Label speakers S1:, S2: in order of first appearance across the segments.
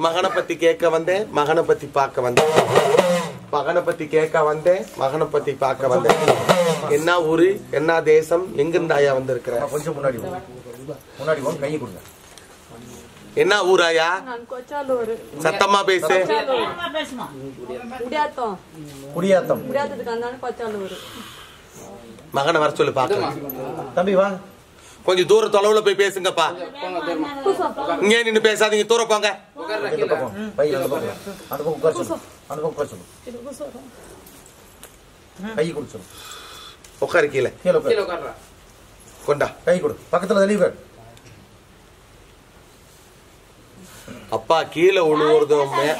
S1: மகனை பத்தி கேட்க வந்தேன் மகனை பத்தி பார்க்க வந்தேன் மகனை பத்தி கேட்க வந்தேன் மகனை பத்தி பார்க்க வந்தேன் என்ன ஊரு என்ன தேசம் எங்கிருந்து ஐயா வந்திருக்கிற
S2: கொஞ்சம் முன்னாடி போங்க. முன்னாடி போங்க கையை கொடுங்க
S1: என்ன ஊராயா
S3: நான் கொச்சாலூர்
S1: சத்தமா பேசு
S3: முடியாத்தம்
S2: குடியாத்தம்
S3: முடியாததுக்கு வந்தாலும் கொச்சாலூர்
S1: மகனை வர சொல்லு பாக்கலாம்
S2: தம்பி வாங்க
S1: கொஞ்சம் தூர தொலைவுல போய் பேசுங்கப்பா இங்கே நின்னு பேசாதீங்க தூர போங்க
S2: இந்த பக்கம் பையில அந்த பக்கம் அந்த பக்கம் உட்கார சொல்லு அந்த பக்கம் உட்கார சொல்லு கை கொடு சொல்லு
S1: உட்காரு கீழே
S2: கீழே உட்காரு
S1: கொண்டா
S2: கை கொடு பக்கத்துல தள்ளி உட்காரு
S1: அப்பா கீழே உழுவுறதும் மே-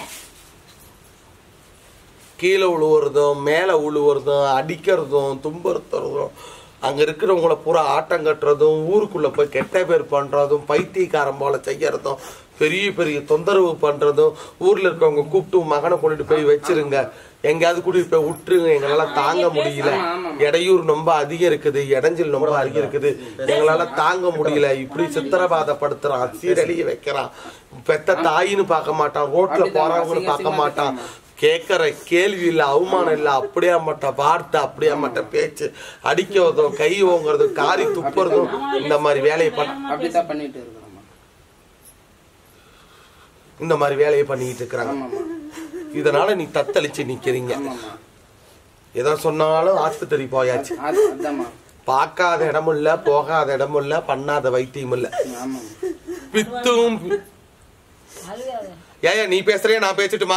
S1: கீழே உழுவுறதும் மேலே உழுவுறதும் அடிக்கிறதும் துன்புறுத்துறதும் அங்க இருக்கிறவங்கள பூரா ஆட்டம் கட்டுறதும் ஊருக்குள்ள போய் கெட்ட பேர் பண்றதும் பைத்தியக்காரன் போல செய்யறதும் பெரிய பெரிய தொந்தரவு பண்றதும் ஊர்ல இருக்கவங்க கூப்பிட்டு உன் மகனை கொண்டுட்டு போய் வச்சிருங்க எங்கேயாவது கூட்டிட்டு போய் விட்டுருங்க எங்களால தாங்க முடியல இடையூறு ரொம்ப அதிகம் இருக்குது இடைஞ்சல் ரொம்ப அதிகம் இருக்குது எங்களால தாங்க முடியல இப்படி சித்திரபாதப்படுத்துறான் சீரழிய வைக்கிறான் பெத்த தாயின்னு பார்க்க மாட்டான் ரோட்ல போறவங்கன்னு பார்க்க மாட்டான் கேட்கற கேள்வி இல்ல அவமானம் இல்ல அப்படியே மட்ட வார்த்தை அப்படியே மட்ட பேச்சு அடிக்கிறதும் கை ஓங்குறதும் காரி துப்புறதும் இந்த மாதிரி வேலையை பண்ண
S4: அப்படித்தான் பண்ணிட்டு இருக்கிறோம்மா
S1: இந்த மாதிரி வேலையை பண்ணிட்டு இருக்கிறாங்க
S4: ஆமாம்மா
S1: இதனால நீ தத்தளிச்சு நிக்கிறீங்க
S4: ஆமாம்மா
S1: எதை சொன்னாலும் ஆஸ்பத்திரி போயாச்சு
S4: அது அதாம்மா
S1: பார்க்காத இடமும் இல்ல போகாத இடமும் இல்ல பண்ணாத வைத்தியம் இல்ல
S4: ஆமாம்மா
S1: பித்தும் ஏயா நீ பேசுறியா நான் பேசட்டுமா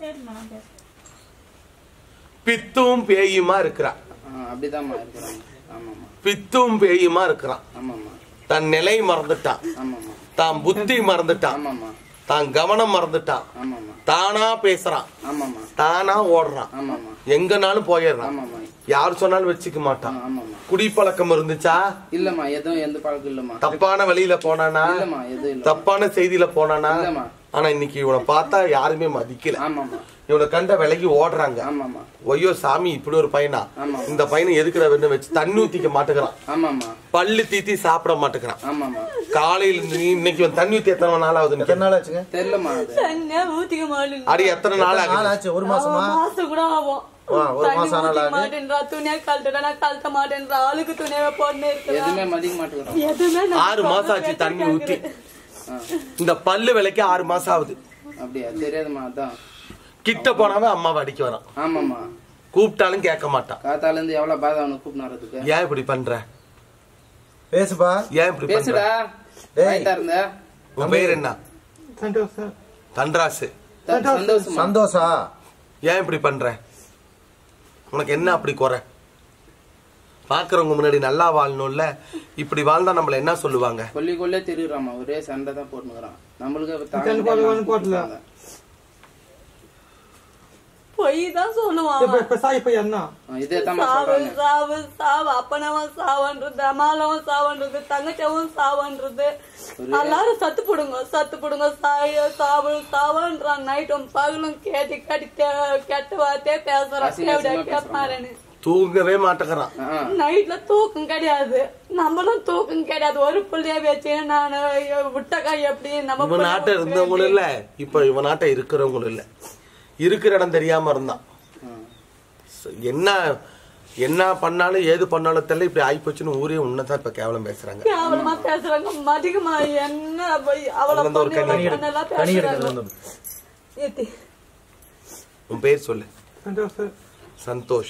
S1: பித்தும் பேயுமா இருக்கிறான்
S4: ஆ அப்படிதாம்மா இருக்கிறோம் ஆமாம்மா
S1: பித்தும் பேயுமா இருக்கிறான்
S4: ஆமாம்மா
S1: தன் நிலை மறந்துட்டான்
S4: ஆமாம்மா
S1: தான் புத்தி மறந்துட்டான்
S4: ஆமாம்மா
S1: தான் கவனம் மறந்துட்டான்
S4: ஆமாம்மா
S1: தானா பேசுறான்
S4: ஆமாம்மா
S1: தானா ஓடுறான்
S4: ஆமாம்மா
S1: எங்கனாலும் போயிடுறான்
S4: ஆமாம்மா
S1: யார் சொன்னாலும் வச்சுக்க மாட்டான்
S4: ஆமாம்மா
S1: குடிப்பழக்கம் இருந்துச்சா
S4: இல்லம்மா எதுவும் எந்த பழக்கம் இல்லம்மா
S1: தப்பான வழியில போனானா
S4: இல்லம்மா எதுவும் இல்ல
S1: தப்பான செய்தியில போனானா
S4: இல்லம்மா
S1: ஆனா இன்னைக்கு இவனை பார்த்தா யாருமே மதிக்கல
S4: ஆமாம்மா
S1: இவனை கண்ட விலகி ஓடுறாங்க
S4: ஆமாம்மா
S1: ஐயோ சாமி இப்படி ஒரு பையனா
S4: ஆமா.
S1: இந்த பையனை எதுக்குடா வேணும் வச்சு தண்ணி ஊத்திக்க மாட்டேங்கிறான்
S4: ஆமாம்மா
S1: பல்லு தீத்தி சாப்பிட மாட்டேங்கிறான்
S4: ஆமாம்மா
S1: காலையில இருந்து நீ இன்னைக்கு வந்து தண்ணி ஊத்தி எத்தனை நாள் ஆகுது
S2: எத்தனை நாள் ஆச்சுங்க
S4: தெரியலம்மா அது
S3: தண்ணியா ஊத்திக்க மாட்டேங்க
S1: அடி எத்தனை நாள்
S2: நாள்
S1: ஆகுது
S2: ஆச்சு ஒரு மாசமா
S3: மாசம் கூட ஆகும்
S2: ஆ, ஒரு
S3: தண்ணி
S2: மாசம் ஆனாலும்
S3: ஊத்திக்க
S2: ஆகுது.
S3: மாட்டேன்றா துணியா கழட்டுடா நான் கழட்ட மாட்டேன்றா ஆளுக்கு துணியாவே போட்டுனே இருக்கிறா
S4: எதுவுமே மதிக்க மாட்டேங்கிறோம்
S3: எதுவுமே நான்
S1: ஆறு மாசம் ஆச்சு
S3: சொல்ற
S1: தண்ணி
S3: பேச்ச
S1: ஊத்தி
S3: கேக்குறது.
S1: இந்த பல்லு விலைக்கு ஆறு மாசம் ஆகுது
S4: அப்படியா தெரியாதும்மா அதான்
S1: கிட்ட போனாவே அம்மாவை அடிக்க வரான்
S4: ஆமாம்மா
S1: கூப்பிட்டாலும் கேட்க மாட்டான்
S4: காத்தால இருந்து எவ்வளவு பாதை அவனுக்கு கூப்பிட்டு
S1: ஏன் இப்படி பண்ற
S2: பேசுப்பா
S1: ஏன் இப்படி பண்ற
S4: பேசுடா
S2: டேய்.
S4: ரைட்டா இருந்த
S1: உன் பேர் என்ன தன்ராசு
S4: த- சந்தோஷமா
S2: சந்தோஷா
S1: ஏன் இப்படி பண்ற உனக்கு என்ன அப்படி குறை பாக்குறவங்க முன்னாடி நல்லா வாழணும்ல இப்படி வாழ்ந்தா நம்மள என்ன சொல்லுவாங்க
S4: கொல்லி கொல்லே தெரியுறாமா ஒரே சண்டை தான் போட்டுக்கிறான் நம்மளுக்கு தாங்க
S3: பொய் தான் சொல்லுவான் அவன்.
S4: இதே தான்
S3: சாவு
S4: சொல்றாங்க
S3: சாவு சாவு அப்பனவன் சாவன்றது அம்மாலவன் சாவன்றது தங்கச்சவன் சாவன்றது எல்லாரும் சத்து போடுங்க சத்து போடுங்க சாய சாவு சாவன்றான் நைட்டும் பகலும் கேட்டு கேட்டு கே- கெட்ட வார்த்தையே பேசுறான்
S4: அசிங்க
S3: எப்படியா
S4: அசிங்கமா
S3: கேட்பாருன்னு
S1: தூங்கவே மாட்டேங்கிறான்
S4: ஆ,
S3: நைட்ல தூக்கம் கிடையாது நம்மளும் தூக்கம் கிடையாது ஒரு புள்ளைய வச்சு நான் விட்டக்கா எப்படி நம்ம
S1: இவன் நாட்டை இருந்தவங்களும் இல்ல இப்ப இவன் நாட்டை இருக்கிறவங்களும் இல்ல இருக்கிற இடம் தெரியாம இருந்தான்
S4: ஆ.
S1: ச- என்ன என்ன பண்ணாலும் ஏது பண்ணாலும் தெரியல இப்படி ஆயிப்போச்சுன்னு ஊரே உன்னதான் இப்ப கேவலம் பேசுறாங்க
S3: கேவலமா பேசுறாங்க மதிகமா என்ன போய் அவளை
S1: அதுல இருந்து ஒரு
S3: பண்ணி
S1: கனி
S3: இவளை பண்ணலாம்
S2: தனி
S3: பேசுறாங்க
S2: எடுக்கிறது வந்து
S3: ஏத்தி.
S1: உன் பேர் சொல்லு சந்தோஷ்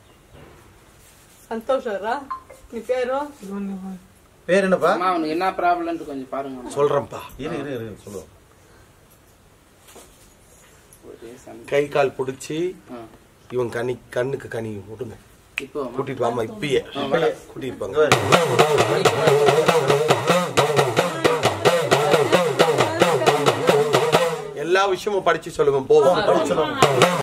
S3: சந்தோஷரா நீ பேரும்
S2: பேர் என்னப்பா
S4: அம்மா அவனுக்கு என்ன ப்ராப்ளம்னு கொஞ்சம் பாருங்க
S1: சொல்றேன்ப்பா
S2: இரு இரு இரு சொல்லுவோம்
S4: ஒரே சண்டை
S1: கை கால் புடிச்சு
S4: ஆ.
S1: இவன் கனி கண்ணுக்கு கனி விடுங்க
S4: இப்போ அம்மா.
S1: கூட்டிட்டு வாமா இப்பயே கூட்டிட்டு போங்க எல்லா விஷயமும் படிச்சு சொல்லுங்க போதும்
S2: சொல்லுங்க